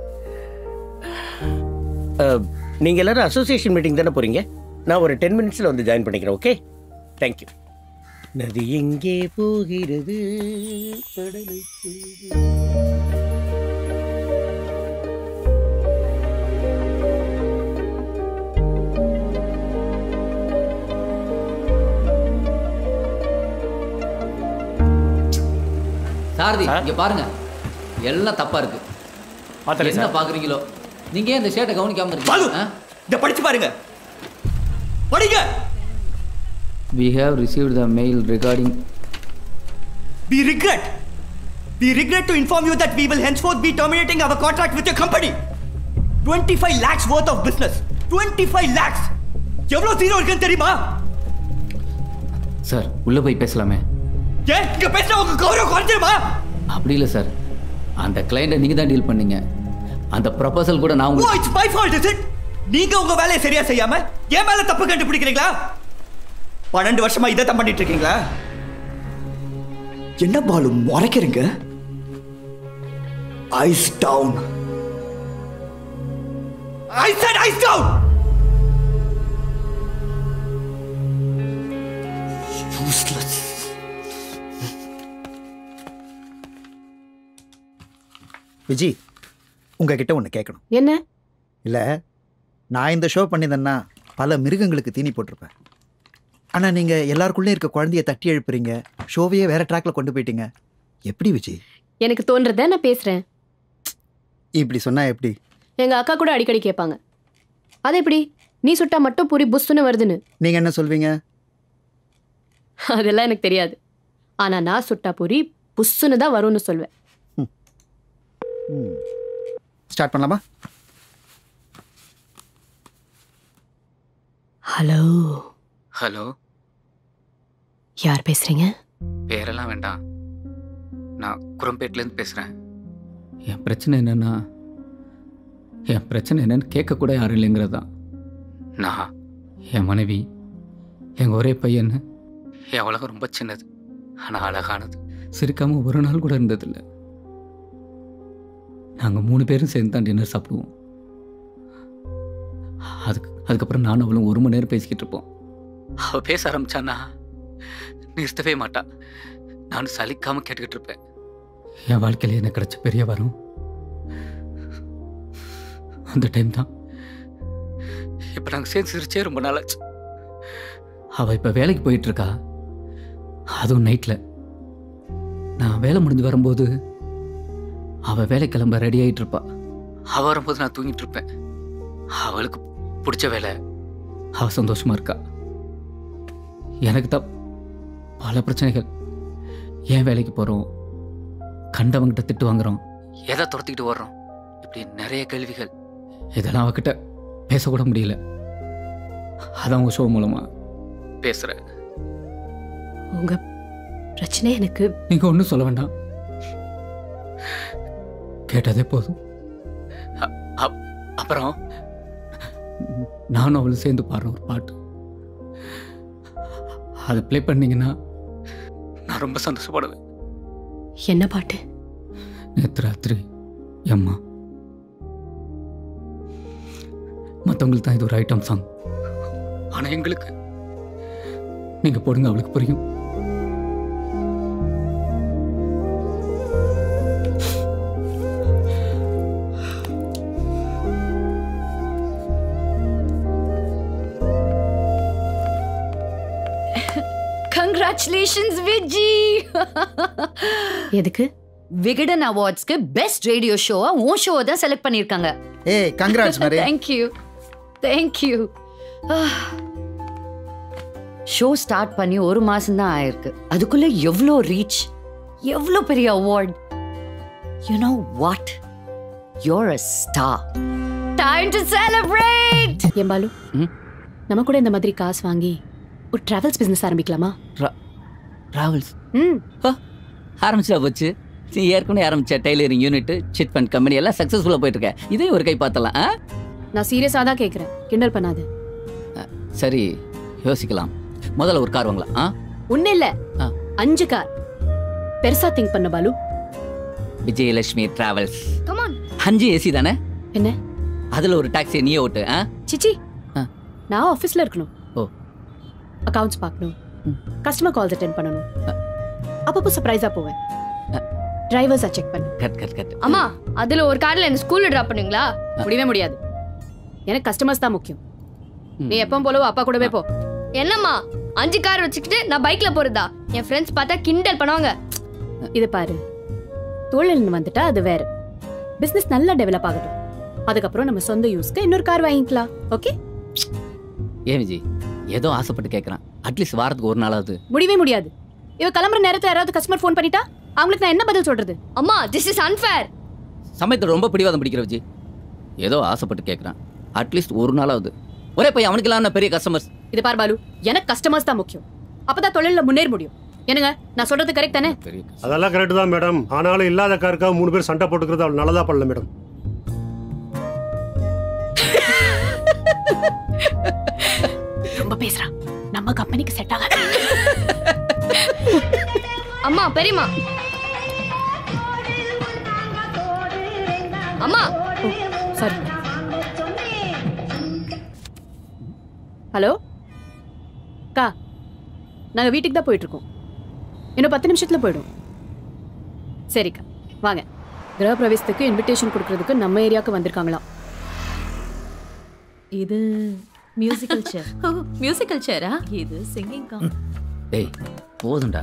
அஹ், நீங்க எல்லாரும் அசோசியேஷன் மீட்டிங் தானே போறீங்க நான் ஒரு டென் மினிட்ஸில் வந்து ஜாயின் பண்ணிக்கிறேன் ஓகே தேங்க்யூ நதி எங்கே போகிறது கடலை சாரதி இங்க பாருங்க எல்லாம் தப்பா இருக்கு பார்த்தேன் என்ன சார். பாக்குறீங்களோ நீங்க ஏன் இந்த ஷேட்டை கவனிக்காம இருக்கீங்க இதை படிச்சு பாருங்க படிங்க we have received the mail regarding We regret. We regret to inform you that we will henceforth be terminating our contract with your company. 25 lakhs worth of business. 25 lakhs. எவ்வளவு ஜீரோ இருக்குன்னு தெரியுமா சார் உள்ள போய் பேசலாமே ஏன் இங்க பேசினா உங்க கௌரவம் குறைஞ்சிருமா அப்படி இல்லை சார் அந்த கிளைண்ட்டை நீங்க தான் டீல் பண்ணீங்க அந்த ப்ரொபோசல் கூட நான் ஓ உங்களுக்கு it's my fault is it நீங்க உங்க வேலையை சரியா செய்யாம என் மேல தப்பு கண்டுபிடிக்கிறீங்களா பன்னெண்டு வருஷமா இதை தான் பண்ணிட்டு இருக்கீங்களா என்ன பாலு முறைக்கிறீங்க ice down I said ice down! Useless. Viji உங்ககிட்ட ஒன்று கேட்கணும் என்ன இல்லை நான் இந்த ஷோ பண்ணியிருந்தேன்னா பல மிருகங்களுக்கு தீனி போட்டிருப்பேன் ஆனால் நீங்கள் எல்லாருக்குள்ளேயும் இருக்க குழந்தைய தட்டி எழுப்புறீங்க ஷோவையே வேற ட்ராக்ல கொண்டு போயிட்டீங்க எப்படி விஜய் எனக்கு தோன்றத நான் பேசுறேன் இப்படி சொன்னால் எப்படி எங்க அக்கா கூட அடிக்கடி கேட்பாங்க அது எப்படி நீ சுட்டா மட்டும் பூரி புஸ்ஸுன்னு வருதுன்னு நீங்கள் என்ன சொல்வீங்க அதெல்லாம் எனக்கு தெரியாது ஆனா நான் சுட்டா பூரி புஸ்ஸுன்னு தான் வரும்னு சொல்வேன் ஸ்டார்ட் பண்ணலாமா ஹலோ ஹலோ யார் பேசுறீங்க பேரெல்லாம் வேண்டாம் நான் குரம்பேட்லேருந்து பேசுகிறேன் என் பிரச்சனை என்னன்னா என் பிரச்சனை என்னன்னு கேட்கக்கூட யாரும் இல்லைங்கிறது தான் நான் என் மனைவி எங்கள் ஒரே பையன் என் உலகம் ரொம்ப சின்னது ஆனால் அழகானது சிரிக்காமல் ஒரு நாள் கூட இருந்ததில்லை நாங்கள் மூணு பேரும் சேர்ந்து தான் டின்னர் சாப்பிடுவோம் அதுக்கு அதுக்கப்புறம் நானும் அவளும் ஒரு மணி நேரம் பேசிக்கிட்டு இருப்போம் அவள் பேச ஆரம்பிச்சான்னா நிறுத்தவே மாட்டா நானும் சலிக்காமல் கேட்டுக்கிட்டு இருப்பேன் என் வாழ்க்கையில் எனக்கு கிடைச்ச பெரிய வரம் அந்த டைம் தான் இப்போ நாங்கள் சேர்ந்து சிரிச்சே ரொம்ப நாளாச்சு அவள் இப்போ வேலைக்கு போயிட்டு இருக்கா அதுவும் நைட்டில் நான் வேலை முடிஞ்சு வரும்போது அவள் வேலை கிளம்ப ரெடி ஆகிட்டு இருப்பா அவள் வரும்போது நான் தூங்கிட்டு இருப்பேன் அவளுக்கு பிடிச்ச வேலை அவள் சந்தோஷமா இருக்கா எனக்கு தான் பல பிரச்சனைகள் ஏன் வேலைக்கு போகிறோம் கண்டவங்கிட்ட திட்டு வாங்குறோம் எதை துரத்திக்கிட்டு வர்றோம் இப்படி நிறைய கேள்விகள் இதெல்லாம் அவகிட்ட பேசக்கூட முடியல அதான் உங்கள் ஷோ மூலமாக பேசுகிறேன் உங்க பிரச்சனை எனக்கு நீங்கள் ஒன்றும் சொல்ல வேண்டாம் கேட்டதே போதும் அ- அப்- அப்புறம் நானும் அவளும் சேர்ந்து பாடுற ஒரு பாட்டு அதை ப்ளே பண்ணீங்கன்னா நான் ரொம்ப சந்தோஷப்படுவேன் என்ன பாட்டு நேற்று ராத்திரி எம்மா மற்றவங்களுக்கு தான் இது ஒரு ஐட்டம் சாங் ஆனால் எங்களுக்கு நீங்கள் போடுங்க அவளுக்கு புரியும் கங்க்ராச்சுலேஷன்ஸ் விஜி எதுக்கு விகடன் அவார்ட்ஸ்க்கு பெஸ்ட் ரேடியோ ஷோவா உன் ஷோவை தான் செலக்ட் பண்ணிருக்காங்க ஏய் congrats Mary thank you thank you show start பண்ணி ஒரு மாசம் தான் ஆயிருக்கு அதுக்குள்ள எவ்வளோ ரீச் எவ்வளோ பெரிய award you know what you're a star time to celebrate ஏன் பாலு நம்ம கூட இந்த மாதிரி காசு வாங்கி ஒரு டிராவல்ஸ் பிசினஸ் ஆரம்பிக்கலாமா டிராவல்ஸ் ம் ஆரம்பிச்சா போச்சு நீ ஏற்கனவே ஆரம்பிச்ச tailoring unit chit fund company எல்லாம் சக்ஸஸ்ஃபுல்லாக போயிட்டு இருக்க இதையும் ஒரு கை பார்த்தலாம் ஆ? நான் சீரியஸாக தான் கேட்குறேன் கிண்டல் பண்ணாத சரி யோசிக்கலாம் முதல்ல ஒரு கார் வாங்கலாம் ஆ ஒன்றும் இல்லை ஆ. அஞ்சு கார் பெருசா திங்க் பண்ண பாலு விஜயலட்சுமி டிராவல்ஸ் கமான் அஞ்சு ஏசி தானே என்ன அதில் ஒரு டாக்ஸி நீயே ஓட்டு ஆ சிச்சி ஆ. நான் ஆஃபீஸில் இருக்கணும் ஓ. அக்கவுண்ட்ஸ் பார்க்கணும் கஸ்டமர் கால்ஸ் அட்டென்ட் பண்ணணும் அப்பப்போ சர்ப்ரைஸாக போவேன் டிரைவர்ஸை செக் பண்ணு கட் கட் கட் அம்மா அதுல ஒரு கார்ல என்ன ஸ்கூல்ல டிராப் பண்ணுவீங்களா முடியவே முடியாது எனக்கு கஸ்டமர்ஸ் தான் முக்கியம் நீ எப்பவும் போலவோ அப்பா கூடவே போ என்னம்மா அஞ்சு கார் வச்சுக்கிட்டு நான் பைக்ல போறதா என் ஃப்ரெண்ட்ஸ் பார்த்தா கிண்டல் பண்ணுவாங்க இது பாரு தொழில்னு வந்துட்டா அது வேற பிசினஸ் நல்லா டெவலப் ஆகட்டும் அதுக்கப்புறம் நம்ம சொந்த யூஸ்க்கு இன்னொரு கார் வாங்கிக்கலாம் ஓகே ஏன் விஜய் ஏதோ ஆசைப்பட்டு கேட்குறான் அட்லீஸ்ட் வாரத்துக்கு ஒரு நாளாவது முடியவே முடியாது இவ கிளம்புற நேரத்துல யாராவது கஸ்டமர் ஃபோன் பண்ணிட்டா அவங்களுக்கு நான் என்ன பதில் சொல்றது அம்மா திஸ் இஸ் அன்ஃபேர் சமயத்தில் ரொம்ப பிடிவாதம் பிடிக்கிற விஜய் ஏதோ ஆசைப்பட்டு கேட்குறான் அட்லீஸ்ட் ஒரு நாளாவது ஒரே பையன் அவனுக்கெல்லாம் பெரிய கஸ்டமர்ஸ் இது பார் பாலு எனக்கு கஸ்டமர்ஸ் தான் முக்கியம் அப்பதான் தொழில்ல முன்னேற முடியும் என்னங்க நான் சொல்றது கரெக்ட் தானே அதெல்லாம் கரெக்ட் தான் மேடம் ஆனாலும் இல்லாத காருக்காக மூணு பேர் சண்டை போட்டுக்கிறது அவள் நல்லதா பண்ணல மேடம் ரொம்ப பேசுறான் நம்ம கம்பெனிக்கு செட் ஆகாது அம்மா பெரியம்மா அம்மா சாரி ஹலோ அக்கா நாங்க வீட்டுக்கு தான் போயிட்டு இருக்கோம் இன்னும் பத்து நிமிஷத்துல போயிடும் சரிக்கா வாங்க கிரக பிரவேசத்துக்கு இன்விடேஷன் கொடுக்கறதுக்கு நம்ம ஏரியாவுக்கு வந்திருக்காங்களாம் இது மியூசிக்கல் சேர் ஓ மியூசிக்கல் சேரா இது சிங்கிங் கம் டேய் போதும்டா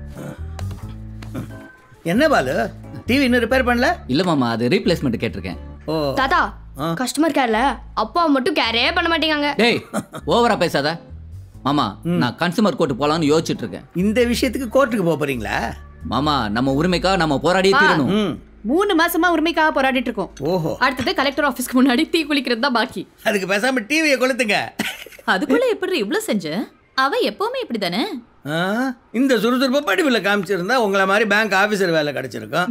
என்ன பாலு டிவி இன்னும் ரிப்பேர் பண்ணல இல்லை மாமா அது ரீப்ளேஸ்மெண்ட் கேட்டிருக்கேன் ஓ தாத்தா கஸ்டமர் கேர்ல அப்பா மட்டும் கேரே பண்ண மாட்டேங்காங்க டேய் ஓவரா பேசாத மாமா நான் கன்சூமர் கோர்ட்டு போலாம்னு யோசிச்சுட்டு இருக்கேன் இந்த விஷயத்துக்கு கோர்ட்டுக்கு போக போறீங்களா மாமா நம்ம உரிமைக்காக நம்ம போராடியே பா. தீரணும் மூணு மாசமா உரிமைக்காக போராடிட்டு இருக்கோம் ஓஹோ அடுத்தது கலெக்டர் ஆபீஸ்க்கு முன்னாடி தீ குளிக்கிறது தான் பாக்கி அதுக்கு பேசாம டிவியை கொளுத்துங்க அதுக்குள்ள எப்படி இவ்ளோ செஞ்ச அவ எப்பவுமே இப்படிதானே ஆ, இந்த சுறுசுறுப்பை படிவில் காமிச்சிருந்தா உங்களை மாதிரி பேங்க் ஆஃபீஸர் வேலை கிடைச்சிருக்கும்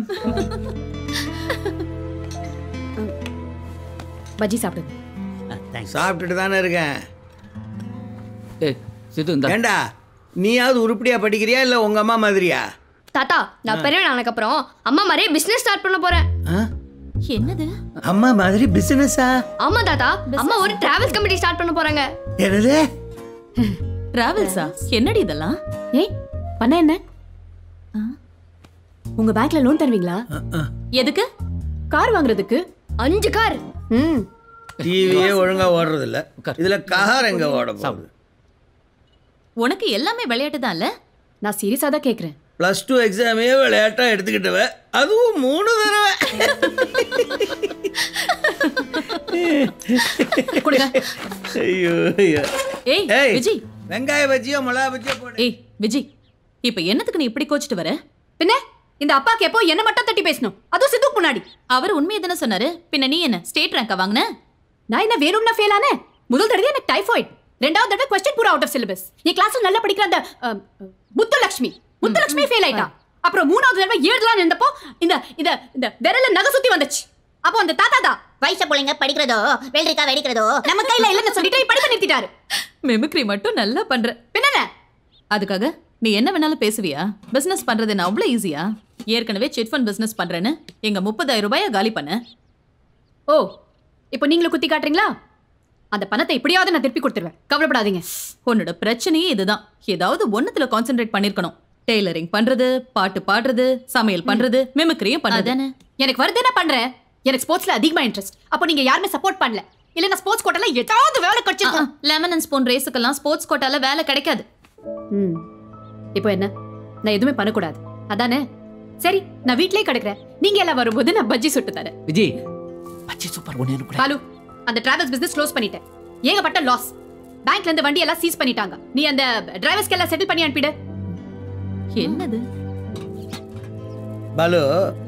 பஜ்ஜி சாப்பிடுங்க சாப்பிட்டுட்டு தானே இருக்கேன் ஏய் சித்து இந்த ஏண்டா நீயாவது உருப்படியா படிக்கிறியா இல்ல உங்க அம்மா மாதிரியா தாத்தா நான் பெரியவன் ஆனதுக்கு அப்புறம் அம்மா மாதிரியே பிசினஸ் ஸ்டார்ட் பண்ண போறேன் என்னது அம்மா மாதிரி பிசினஸா ஆமா தாத்தா அம்மா ஒரு டிராவல்ஸ் கம்பெனி ஸ்டார்ட் பண்ண போறாங்க என்னது டிராவல்ஸா என்னடி இதெல்லாம் ஏய் பண்ண என்ன உங்க பேங்க்ல லோன் தருவீங்களா எதுக்கு கார் வாங்குறதுக்கு அஞ்சு கார் ம் டிவியே ஒழுங்கா ஓடுறது இல்ல இதுல கார் எங்க ஓட போகுது உனக்கு எல்லாமே விளையாட்டு தான் இல்ல நான் சீரியஸா தான் கேக்குறேன் ப்ளஸ் டூ எக்ஸாமே விளையாட்டா எடுத்துக்கிட்டவ அதுவும் மூணு தடவை ஐயோ ஐயோ ஏய் ஏய். விஜய் வெங்காய பஜ்ஜியோ மிளகா பஜ்ஜியோ போடு ஏய் விஜய் இப்ப என்னத்துக்கு நீ இப்படி கோச்சிட்டு வர பின்ன இந்த அப்பாக்கு எப்போ என்ன மட்டும் தட்டி பேசணும் அதுவும் சித்துக்கு முன்னாடி அவர் உண்மையை தானே சொன்னாரு பின்ன நீ என்ன ஸ்டேட் ரேங்கா வாங்கின நான் என்ன வேணும்னா ஃபெயில் ஆனேன் முதல் தடவை எனக்கு டைஃபாய்டு ரெண்டாவது தடவை கொஸ்டின் பூரா அவுட் ஆஃப் சிலபஸ் என் கிளாஸ்ல நல்லா படிக்கிற அந்த அஹ், முத்துலட்சுமி முத்துலட்சுமி ஃபெயில் ஆயிட்டா அப்புறம் மூணாவது தடவை எழுதலாம் இருந்தப்போ இந்த இந்த இந்த விரல்ல நகை சுத்தி வந்துச்சு அப்போ அந்த தாத்தா தான் வயச பிள்ளைங்க படிக்கிறதோ வெள்ளரிக்கா வெடிக்கிறதோ நம்ம கையில இல்லைன்னு சொல்லிட்டு படிப்பு நிறுத்திட்டாரு மெமிக்ரி மட்டும் நல்லா பண்ற பின்ன அதுக்காக நீ என்ன வேணாலும் பேசுவியா பிசினஸ் பண்றது என்ன அவ்வளவு ஈஸியா ஏற்கனவே சிட் ஃபண்ட் பிசினஸ் பண்றேன்னு எங்க முப்பதாயிரம் ரூபாய காலி பண்ண ஓ இப்போ நீங்களும் குத்தி காட்டுறீங்களா அந்த பணத்தை எப்படியாவது நான் திருப்பி கொடுத்துருவேன் கவலைப்படாதீங்க உன்னோட பிரச்சனையே இதுதான் ஏதாவது ஒண்ணுத்துல கான்சென்ட்ரேட் பண்ணிருக்கணும் டெய்லரிங் பண்றது பாட்டு பாடுறது சமையல் பண்றது மிமிக்ரியும் பண்றது எனக்கு வருது என்ன பண்றேன் எனக்கு ஸ்போர்ட்ஸ்ல அதிகமா இன்ட்ரெஸ்ட் அப்போ நீங்க யாருமே சப்போர்ட் பண்ணல இல்ல நான் ஸ்போர்ட்ஸ் கோட்டால ஏதாவது வேலை கிடைச்சிருக்கும் லெமன் அண்ட் ஸ்பூன் ரேஸுக்கெல்லாம் ஸ்போர்ட்ஸ் கோட்டால வேலை கிடைக்காது ம் இப்போ என்ன நான் எதுவுமே பண்ணக்கூடாது அதானே சரி நான் வீட்லயே கிடக்குறேன் நீங்க எல்லாம் வரும்போது நான் பஜ்ஜி சுட்டு தரேன் விஜய் பச்சை சூப்பர் ஒன்று எனக்கு பாலு அந்த டிராவல்ஸ் பிசினஸ் க்ளோஸ் பண்ணிட்டேன் ஏகப்பட்ட லாஸ் பேங்க்ல இருந்து வண்டி எல்லாம் சீஸ் பண்ணிட்டாங்க நீ அந்த டிரைவர்ஸ்க்கு எல்லாம் செட்டில் பண்ணி அனுப்பிடு என்னது பாலு